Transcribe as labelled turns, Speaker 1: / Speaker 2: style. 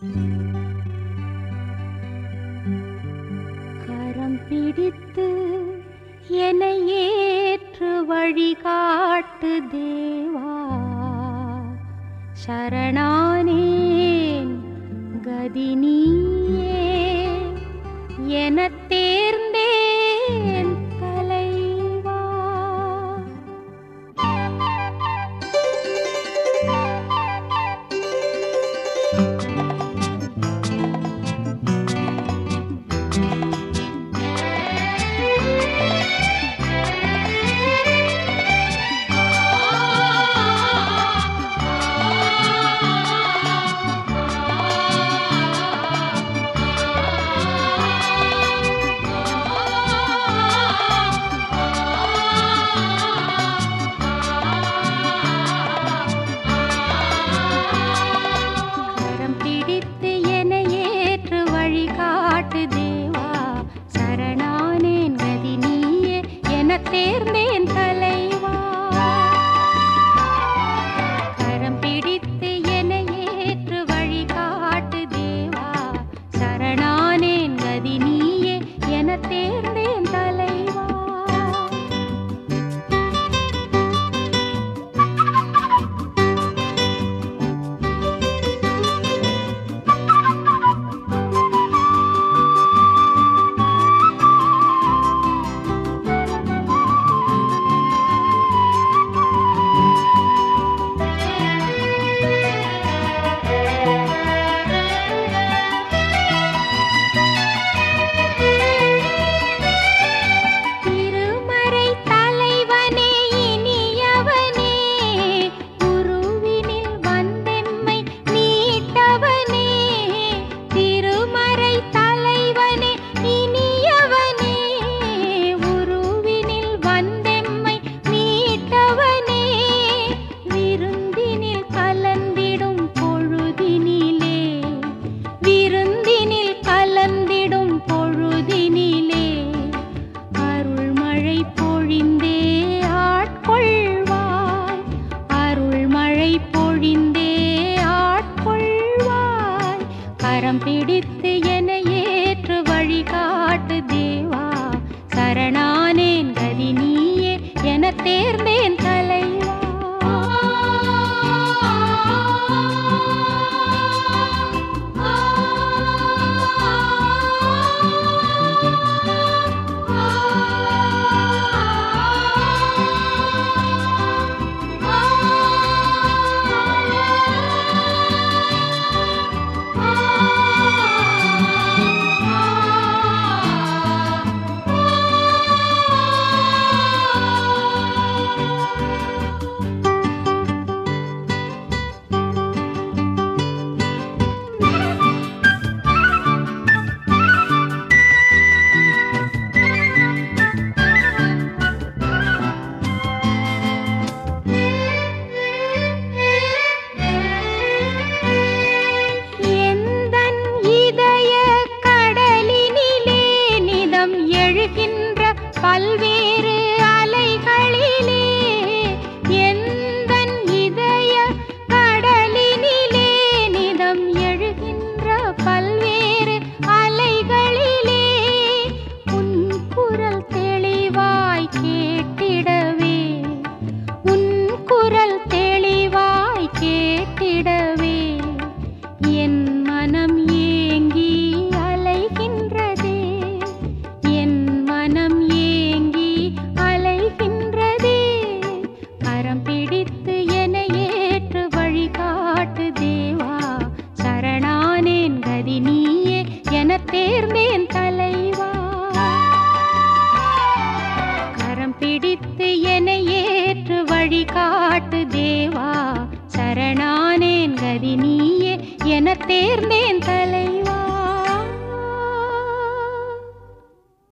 Speaker 1: கரம் பிடித்து என்னை ஏற்று வழிகாட்டு தேவா சரணானேன் கதி நீயே என தேர்ந்தேன் தலைவா கரம் பிடித்து என்னை ஏற்று வழிகாட்டு தேவா சரணானேன் கதி நீயே என தேர்ந்தேன் தலைவா கரம் பிடித்து என்னை ஏற்று வழிகாட்டு தேவா சரணானேன் கதி நீயே என தேர்ந்தேன் தலைவா திருமறை தலைவனே இனியவனே குருவினில் வந்தெம்மை மீட்டவனே திருமறை தலைவனே இனியவனே உருவினில் வந்தெம்மை மீட்டவனே விருந்தினில் கலந்திடும் பொழுதினிலே விருந்தினில் கலந்திடும் பொழுதினிலே அருள்மழை பொழிந்தே ஆட்கொள்வாய் அருள்மழை பொழிந்தே ஆட்கொள்வாய் கரம் பிடித்து என ஏற்று வழிகாட்டு தேவா சரணானேன் கதி நீயே என தேர்ந்தேன் தலைவா எந்தன் இதய கடலினிலே நிதம் எழுகின்ற பல்வேறு அலைகளிலே எந்தன் இதய கடலினிலே நிதம் எழுகின்ற பல்வேறு அலைகளிலே உன் குரல் தெளிவாய் கேட்டிடவே உன் குரல் தெளிவாய் கேட்டிடவே என் மனம் ஏங்கி அலைகின்றதே என் மனம் ஏங்கி அலைகின்றதே கரம் பிடித்து என ஏற்று வழிகாட்டு தேவா சரணானேன் கதி நீயே என தேர்ந்தேன் தலைவா கரம் பிடித்து என்னை ஏற்று வழிகாட்டு தேவா சரணானேன் கதி நீயே என தேர்ந்தேன் தலை